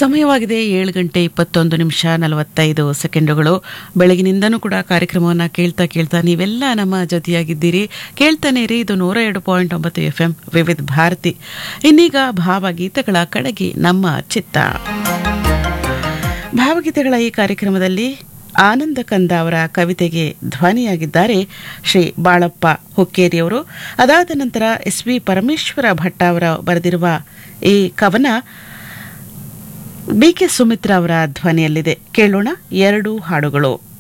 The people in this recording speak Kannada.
ಸಮಯವಾಗಿದೆ ಏಳು ಗಂಟೆ ಇಪ್ಪತ್ತೊಂದು ನಿಮಿಷ ನಲವತ್ತೈದು ಸೆಕೆಂಡುಗಳು ಬೆಳಗಿನಿಂದನೂ ಕೂಡ ಕಾರ್ಯಕ್ರಮವನ್ನು ಕೇಳ್ತಾ ಕೇಳ್ತಾ ನೀವೆಲ್ಲ ನಮ್ಮ ಜೊತೆಯಾಗಿದ್ದೀರಿ ಕೇಳ್ತಾನೆ ರೀ ಇದು ನೂರ ಎರಡು ಪಾಯಿಂಟ್ ಒಂಬತ್ತು ಎಫ್ ಎಂ ವಿವಿಧ ಭಾರತಿ ಇನ್ನೀಗ ಭಾವಗೀತೆಗಳ ಕಡೆಗೆ ನಮ್ಮ ಚಿತ್ತ ಭಾವಗೀತೆಗಳ ಈ ಕಾರ್ಯಕ್ರಮದಲ್ಲಿ ಆನಂದ ಕಂದ ಅವರ ಕವಿತೆಗೆ ಧ್ವನಿಯಾಗಿದ್ದಾರೆ ಶ್ರೀ ಬಾಳಪ್ಪ ಹುಕ್ಕೇರಿಯವರು ಅದಾದ ನಂತರ ಎಸ್ ವಿ ಪರಮೇಶ್ವರ ಭಟ್ಟ ಅವರ ಬರೆದಿರುವ ಈ ಕವನ ಬಿ ಕೆ ಸುಮಿತ್ರಾ ಅವರ ಧ್ವನಿಯಲ್ಲಿದೆ ಕೇಳೋಣ ಎರಡು ಹಾಡುಗಳು